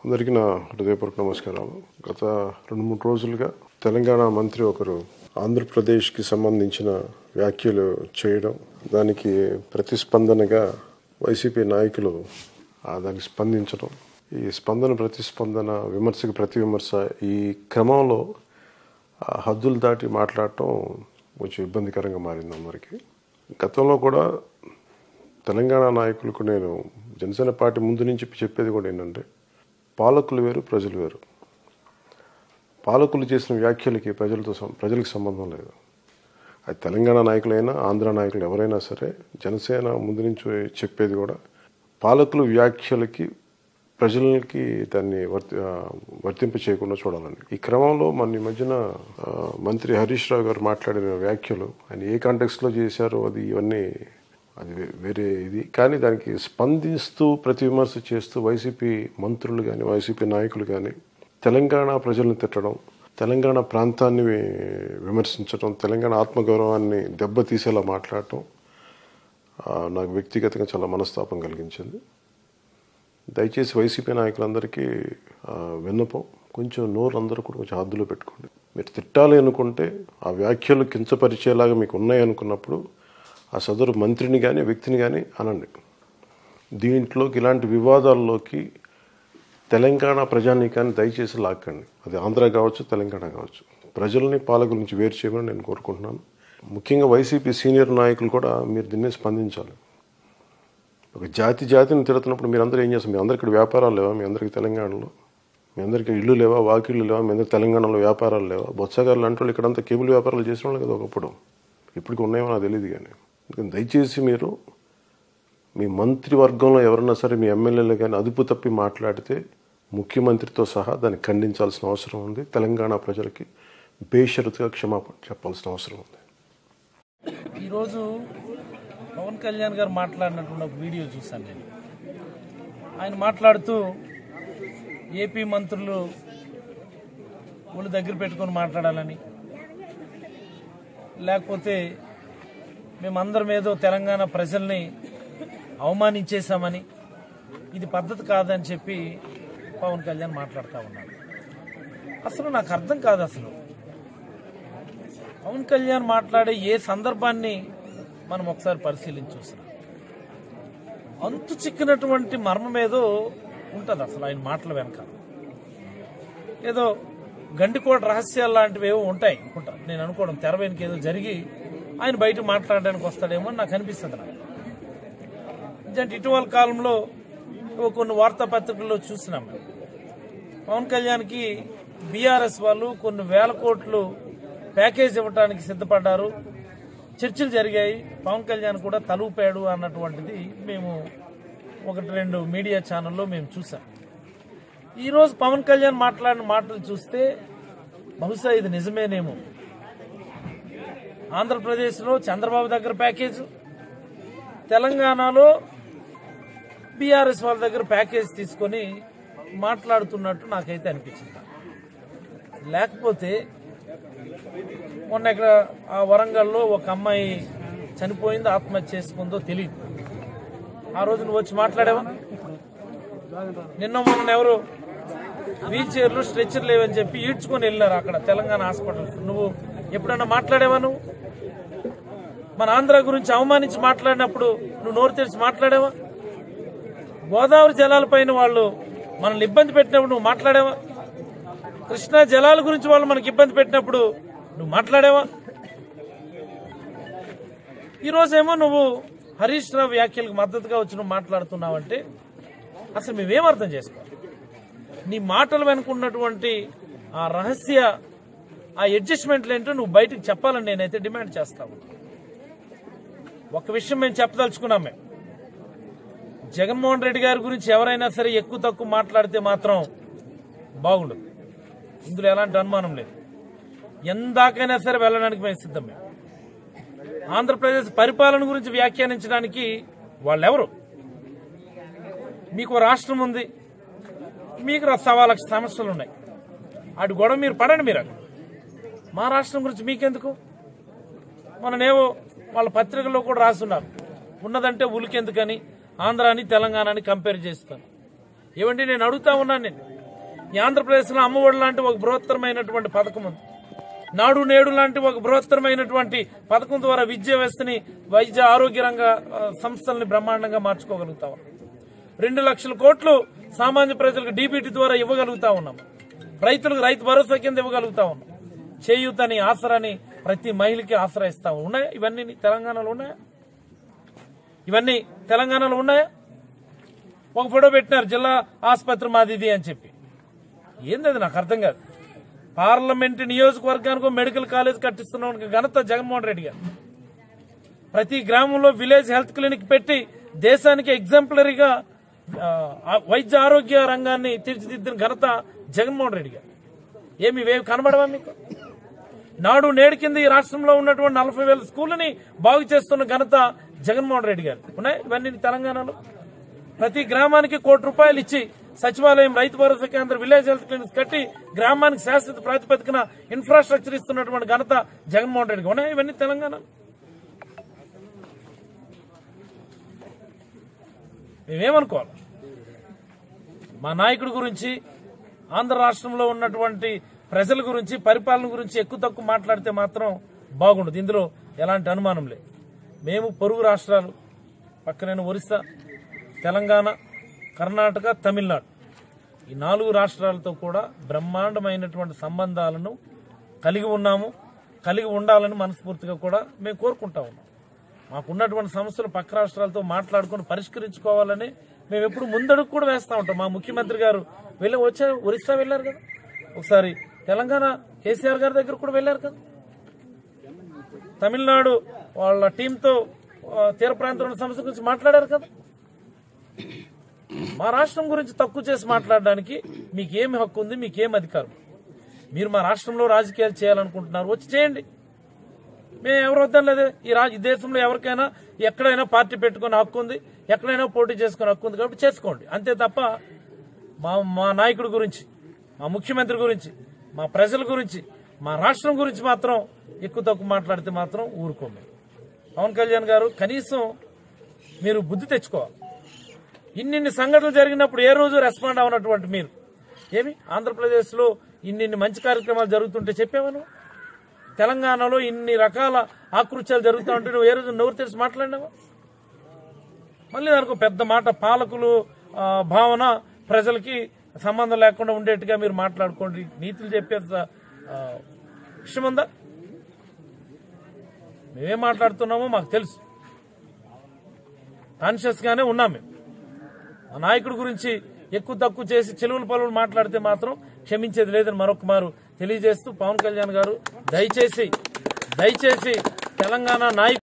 అందరికీ నా హృదయపూర్వక నమస్కారాలు గత రెండు మూడు రోజులుగా తెలంగాణ మంత్రి ఒకరు ఆంధ్రప్రదేశ్కి సంబంధించిన వ్యాఖ్యలు చేయడం దానికి ప్రతిస్పందనగా వైసీపీ నాయకులు ఆ దానికి స్పందించడం ఈ స్పందన ప్రతిస్పందన విమర్శకు ప్రతి విమర్శ ఈ క్రమంలో ఆ హద్దులు దాటి మాట్లాడటం కొంచెం ఇబ్బందికరంగా మారింది అందరికీ గతంలో కూడా తెలంగాణ నాయకులకు నేను జనసేన పార్టీ ముందు నుంచి చెప్పేది కూడా ఏంటంటే పాలకులు వేరు ప్రజలు వేరు పాలకులు చేసిన వ్యాఖ్యలకి ప్రజలతో సం- ప్రజలకు సంబంధం లేదు అది తెలంగాణ నాయకులైనా ఆంధ్ర నాయకులు ఎవరైనా సరే జనసేన ముందు నుంచి చెప్పేది కూడా పాలకుల వ్యాఖ్యలకి ప్రజలకి దాన్ని వర్తి ఆ, వర్తింప చేయకుండా చూడాలండి ఈ క్రమంలో మన ఈ మధ్యన ఆ, మంత్రి హరీష్ రావు గారు మాట్లాడిన వ్యాఖ్యలు ఆయన ఏ కాంటెక్స్లో చేశారో అది ఇవన్నీ అది వే- వేరే ఇది కానీ దానికి స్పందిస్తూ ప్రతి విమర్శ చేస్తూ వైసీపీ మంత్రులు కానీ వైసీపీ నాయకులు కానీ తెలంగాణ ప్రజలను తిట్టడం తెలంగాణ ప్రాంతాన్ని వి- విమర్శించడం తెలంగాణ ఆత్మగౌరవాన్ని దెబ్బతీసేలా మాట్లాడటం ఆ, నాకు వ్యక్తిగతంగా చాలా మనస్తాపం కలిగించింది దయచేసి వైసీపీ నాయకులందరికీ ఆ, విన్నపం కొంచెం నోరు అందరూ కూడా కొంచెం హద్దులో పెట్టుకోండి మీరు తిట్టాలి అనుకుంటే ఆ వ్యాఖ్యలు కించపరిచేలాగా మీకు ఉన్నాయి అనుకున్నప్పుడు ఆ సదరు మంత్రిని కానీ వ్యక్తిని కానీ అనండి దీంట్లోకి ఇలాంటి వివాదాల్లోకి తెలంగాణ ప్రజానీకాన్ని దయచేసి లాక్కండి అది ఆంధ్ర కావచ్చు తెలంగాణ కావచ్చు ప్రజల్ని పాలకుల నుంచి వేరు చేయమని నేను కోరుకుంటున్నాను ముఖ్యంగా వైసీపీ సీనియర్ నాయకులు కూడా మీరు దీన్ని స్పందించాలి ఒక జాతి జాతిని తిడుతున్నప్పుడు మీరందరూ ఏం చేస్తారు మీ అందరికి ఇక్కడ వ్యాపారాలు లేవా మీ అందరికి తెలంగాణలో మీ అందరికి ఇల్లు లేవా వాకిళ్ళు లేవా మీ అందరికి తెలంగాణలో వ్యాపారాలు లేవా బొత్సగారు లాంటి వాళ్ళు ఇక్కడంతా కేబుల్ వ్యాపారాలు చేసిన వాళ్ళు కదా ఒకప్పుడు ఇప్పటికి ఉన్నాయో నాకు తెలియదు కానీ అందుకని దయచేసి మీరు మీ మంత్రివర్గంలో ఎవరన్నా సరే మీ ఎమ్మెల్యేలు కానీ అదుపు తప్పి మాట్లాడితే ముఖ్యమంత్రితో సహా దాన్ని ఖండించాల్సిన అవసరం ఉంది తెలంగాణ ప్రజలకి బేషరతుగా క్షమాపణ చెప్పాల్సిన అవసరం ఉంది ఈరోజు పవన్ కళ్యాణ్ గారు మాట్లాడినటువంటి ఒక వీడియో చూశాను నేను ఆయన మాట్లాడుతూ ఏపీ మంత్రులు ఒళ్ళు దగ్గర పెట్టుకొని మాట్లాడాలని లేకపోతే మేమందరం ఏదో తెలంగాణ ప్రజల్ని అవమానించేశామని ఇది పద్ధతి కాదని చెప్పి పవన్ కళ్యాణ్ మాట్లాడుతూ ఉన్నాడు అసలు నాకు అర్థం కాదు అసలు పవన్ కళ్యాణ్ మాట్లాడే ఏ సందర్భాన్ని మనం ఒకసారి పరిశీలించి చూసినాం అంతు చిక్కినటువంటి మర్మం ఏదో ఉంటుంది అసలు ఆయన మాటల వెనక ఏదో గండికోట రహస్యాలు లాంటివి ఏవో ఉంటాయి అనుకుంటా నేను అనుకోవడం తెర వెనుక ఏదో జరిగి ఆయన బయట మాట్లాడడానికి వస్తాడేమో అని నాకు అనిపిస్తుంది నాకు అంటే ఇటీవల కాలంలో ఓ కొన్ని వార్తాపత్రికల్లో చూసినాం మేము. పవన్ కళ్యాణ్కి బీఆర్ఎస్ వాళ్ళు కొన్ని వేల కోట్లు ప్యాకేజ్ ఇవ్వడానికి సిద్ధపడ్డారు చర్చలు జరిగాయి పవన్ కళ్యాణ్ కూడా తలూపాడు అన్నటువంటిది మేము ఒకటి రెండు మీడియా ఛానల్లో మేము చూసాం ఈరోజు పవన్ కళ్యాణ్ మాట్లాడిన మాటలు చూస్తే బహుశా ఇది నిజమేనేమో ఆంధ్రప్రదేశ్లో చంద్రబాబు దగ్గర ప్యాకేజ్ తెలంగాణలో బీఆర్ఎస్ వాళ్ళ దగ్గర ప్యాకేజ్ తీసుకొని మాట్లాడుతున్నట్టు నాకైతే అనిపించింది లేకపోతే మొన్న ఇక్కడ ఆ వరంగల్లో ఒక అమ్మాయి చనిపోయిందో ఆత్మహత్య చేసుకుందో తెలియదు ఆ రోజు నువ్వు వచ్చి మాట్లాడావా నిన్న మొన్న ఎవరు వీల్ చైర్లు స్ట్రెచ్చర్ లేవని చెప్పి ఈడ్చుకొని వెళ్ళారు అక్కడ తెలంగాణ హాస్పిటల్ నువ్వు ఎప్పుడన్నా మాట్లాడావా నువ్వు మన ఆంధ్ర గురించి అవమానించి మాట్లాడినప్పుడు నువ్వు నోరు తెరిచి మాట్లాడావా గోదావరి జలాలపైన వాళ్ళు మనల్ని ఇబ్బంది పెట్టినప్పుడు నువ్వు మాట్లాడావా కృష్ణా జలాల గురించి వాళ్ళు మనకి ఇబ్బంది పెట్టినప్పుడు నువ్వు మాట్లాడావా ఈరోజేమో నువ్వు హరీష్ రావు వ్యాఖ్యలకు మద్దతుగా వచ్చి నువ్వు మాట్లాడుతున్నావంటే అసలు మేమేం అర్థం చేసుకోవాలి నీ మాటలు వెనుకున్నటువంటి ఆ రహస్య ఆ అడ్జస్ట్మెంట్లు ఏంటో నువ్వు బయటకు చెప్పాలని నేనైతే డిమాండ్ చేస్తాను ఒక విషయం మేము చెప్పదలుచుకున్నాం మేము జగన్మోహన్ రెడ్డి గారి గురించి ఎవరైనా సరే ఎక్కువ తక్కువ మాట్లాడితే మాత్రం బాగుండదు ఇందులో ఎలాంటి అనుమానం లేదు ఎందాకైనా సరే వెళ్ళడానికి మేము సిద్ధం మేము ఆంధ్రప్రదేశ్ పరిపాలన గురించి వ్యాఖ్యానించడానికి వాళ్ళెవరు మీకు ఓ రాష్ట్రం ఉంది మీకు రా- సవా లక్ష సమస్యలు ఉన్నాయి అటు గొడవ మీరు పడండి మీరు అక్కడ మా రాష్ట్రం గురించి మీకెందుకు మననేవో వాళ్ళ పత్రికల్లో కూడా రాస్తున్నారు ఉన్నదంటే ఉలికెందుకని ఆంధ్రాని తెలంగాణని కంపేర్ చేస్తాను ఏమండి నేను అడుగుతా ఉన్నాను నేను ఈ ఆంధ్రప్రదేశ్లో అమ్మఒడి లాంటి ఒక బృహత్తరమైనటువంటి పథకం ఉంది నాడు నేడు లాంటి ఒక బృహత్తరమైనటువంటి పథకం ద్వారా విద్య వ్యవస్థని వైద్య ఆరోగ్య రంగ ఆ, సంస్థల్ని బ్రహ్మాండంగా మార్చుకోగలుగుతా ఉన్నాం రెండు లక్షల కోట్లు సామాన్య ప్రజలకు డీబీటీ ద్వారా ఇవ్వగలుగుతా ఉన్నాం రైతులకు రైతు భరోసా కింద ఇవ్వగలుగుతా ఉన్నాం చేయూతని ఆసరాని ప్రతి మహిళకి ఆసరా ఇస్తా ఉన్నాయా ఇవన్నీ నీ తెలంగాణలో ఉన్నాయా ఇవన్నీ తెలంగాణలో ఉన్నాయా ఒక ఫోటో పెట్టినారు జిల్లా ఆసుపత్రి మాది ఇది అని చెప్పి ఏంది అది నాకు అర్థం కాదు పార్లమెంట్ నియోజకవర్గానికి ఒక మెడికల్ కాలేజ్ కట్టిస్తున్న ఘనత జగన్మోహన్ రెడ్డి గారు ప్రతి గ్రామంలో విలేజ్ హెల్త్ క్లినిక్ పెట్టి దేశానికి ఎగ్జాంపులరీగా ఆ, ఆ వైద్య ఆరోగ్య రంగాన్ని తీర్చిదిద్దిన ఘనత జగన్మోహన్ రెడ్డి గారు ఏమి ఇవేవి కనబడవా మీకు నాడు నేడు కింద ఈ రాష్ట్రంలో ఉన్నటువంటి నలభై వేల స్కూళ్ళని బాగు చేస్తున్న ఘనత జగన్మోహన్ రెడ్డి గారు ఉన్నాయి ఇవన్నీ తెలంగాణలో ప్రతి గ్రామానికి కోటి రూపాయలు ఇచ్చి సచివాలయం రైతు భరోసా కేంద్రం విలేజ్ హెల్త్ క్లినిక్స్ కట్టి గ్రామానికి శాశ్వత ప్రాతిపదికన ఇన్ఫ్రాస్ట్రక్చర్ ఇస్తున్నటువంటి ఘనత జగన్మోహన్ రెడ్డి ఉన్నాయి ఇవన్నీ తెలంగాణ మేమేమనుకోవాలి మా నాయకుడి గురించి ఆంధ్ర రాష్ట్రంలో ఉన్నటువంటి ప్రజల గురించి పరిపాలన గురించి ఎక్కువ తక్కువ మాట్లాడితే మాత్రం బాగుండదు ఇందులో ఎలాంటి అనుమానం లేదు మేము పొరుగు రాష్ట్రాలు పక్కనైన ఒరిస్సా తెలంగాణ కర్ణాటక తమిళనాడు ఈ నాలుగు రాష్ట్రాలతో కూడా బ్రహ్మాండమైనటువంటి సంబంధాలను కలిగి ఉన్నాము కలిగి ఉండాలని మనస్ఫూర్తిగా కూడా మేము కోరుకుంటా ఉన్నాం మాకున్నటువంటి సమస్యలు పక్క రాష్ట్రాలతో మాట్లాడుకొని పరిష్కరించుకోవాలని మేము ఎప్పుడు ముందడుగు కూడా వేస్తా ఉంటాం మా ముఖ్యమంత్రి గారు వెళ్ళి వచ్చారు ఒరిస్సా వెళ్ళారు కదా ఒకసారి తెలంగాణ కేసీఆర్ గారి దగ్గర కూడా వెళ్ళారు కదా తమిళనాడు వాళ్ళ టీంతో ఆ, తీర ప్రాంతంలో సమస్య గురించి మాట్లాడారు కదా మా రాష్ట్రం గురించి తక్కువ చేసి మాట్లాడడానికి మీకేమి హక్కు ఉంది మీకేం అధికారం మీరు మా రాష్ట్రంలో రాజకీయాలు చేయాలనుకుంటున్నారు వచ్చి చేయండి మేము ఎవరు వద్దాం లేదే ఈ రాజ ఈ దేశంలో ఎవరికైనా ఎక్కడైనా పార్టీ పెట్టుకునే హక్కు ఉంది ఎక్కడైనా పోటీ చేసుకునే హక్కు ఉంది కాబట్టి చేసుకోండి అంతే తప్ప మా మా నాయకుడి గురించి మా ముఖ్యమంత్రి గురించి మా ప్రజల గురించి మా రాష్ట్రం గురించి మాత్రం ఎక్కువ తక్కువ మాట్లాడితే మాత్రం ఊరుకోండి పవన్ కళ్యాణ్ గారు కనీసం మీరు బుద్ధి తెచ్చుకోవాలి ఇన్నిన్ని సంఘటనలు జరిగినప్పుడు ఏ రోజు రెస్పాండ్ అవనటువంటి మీరు ఏమి ఆంధ్రప్రదేశ్లో ఇన్నిన్ని మంచి కార్యక్రమాలు జరుగుతుంటే చెప్పావను తెలంగాణలో ఇన్ని రకాల ఆకృత్యాలు జరుగుతూ ఉంటే నువ్వు ఏ రోజు నోరు తెరిచి మాట్లాడినావా మళ్ళీ దానికి ఒక పెద్ద మాట పాలకులు ఆ, భావన ప్రజలకి సంబంధం లేకుండా ఉండేట్టుగా మీరు మాట్లాడుకోండి నీతులు చెప్పేంత ఆ, విషయం ఉందా మేమేం మాట్లాడుతున్నామో మాకు తెలుసు కాన్షియస్ గానే ఉన్నాం మేము మా నాయకుడి గురించి ఎక్కువ తక్కువ చేసి చెలువుల పలువులు మాట్లాడితే మాత్రం క్షమించేది లేదని మరొక మారు తెలియజేస్తూ పవన్ కళ్యాణ్ గారు దయచేసి దయచేసి తెలంగాణ నాయకుడు